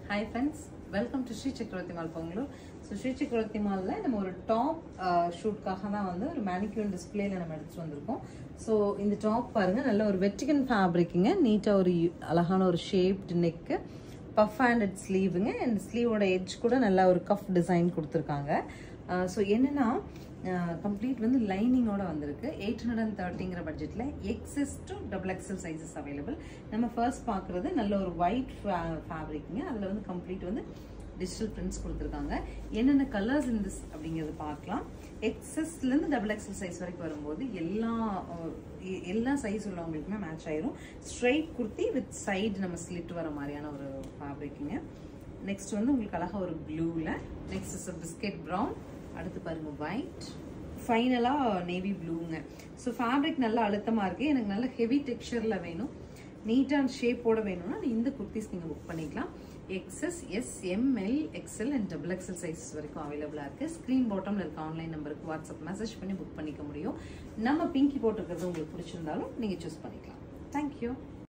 hi friends welcome to Sri Chakravarthy mall Pongalur so Sri சக்கரவர்த்தி மாலில் நம்ம ஒரு டாப் ஷூட்காக தான் வந்து ஒரு மேனிக்யூன் டிஸ்பிளேல நம்ம எடுத்துட்டு வந்திருக்கோம் ஸோ இந்த டாப் பாருங்க நல்ல ஒரு வெட்டிகன் ஃபேப்ரிக்குங்க நீட்டாக ஒரு யு- அழகான ஒரு ஷேப்டு நெக்கு பஃப் ஹேண்டட் ஸ்லீவுங்க அண்ட் ஸ்லீவோட எட்ஜ் கூட நல்லா ஒரு கஃப் டிசைன் கொடுத்துருக்காங்க ஸோ என்னன்னா கம்ப்ளீட் வந்து லைனிங்கோட வந்திருக்கு எயிட் ஹண்ட்ரட் அண்ட் தேர்ட்டிங்கிற பட்ஜெட்டில் XS to double XL sizes available நம்ம ஃபர்ஸ்ட் பார்க்குறது நல்ல ஒரு ஒயிட் ஃபேப்ரிக்ங்க அதில் வந்து கம்ப்ளீட் வந்து டிஜிட்டல் பிரிண்ட்ஸ் கொடுத்துருக்காங்க என்னென்ன கலர்ஸ் இந்த அப்படிங்கிறது பார்க்கலாம் எக்ஸஸ்லேருந்து டபுள் எக்ஸல் சைஸ் வரைக்கும் வரும்போது எல்லா அஹ், எ- எல்லா சைஸ் உள்ளவங்களுக்குமே மேட்ச் ஆயிரும் ஸ்ட்ரைட் குர்த்தி வித் சைடு நம்ம ஸ்லிட் வர மாதிரியான ஒரு ஃபேப்ரிக்குங்க நெக்ஸ்ட் வந்து உங்களுக்கு அழகா ஒரு ப்ளூவில் நெக்ஸ்ட் இஸ் பிஸ்கெட் ப்ரௌன் அடுத்து பாருங்க ஒயிட் ஃபைனலாக நேவி ப்ளூங்க ஸோ ஃபேப்ரிக் நல்லா அழுத்தமாக இருக்குது எனக்கு நல்ல ஹெவி டெக்ஸ்சரில் வேணும் நீட்டான ஷேப்போட வேணும்னா நீ இந்த குர்த்திஸ் நீங்கள் புக் பண்ணிக்கலாம் XS S M L XL and double XL size வரைக்கும் அவைலபிளாக இருக்குது ஸ்க்ரீன் பாட்டமில் இருக்க ஆன்லைன் நம்பருக்கு வாட்ஸ்அப் மெசேஜ் பண்ணி புக் பண்ணிக்க முடியும் நம்ம பிங்கி போட்டிருக்கிறது உங்களுக்கு பிடிச்சிருந்தாலும் நீங்கள் சூஸ் பண்ணிக்கலாம் தேங்க்யூ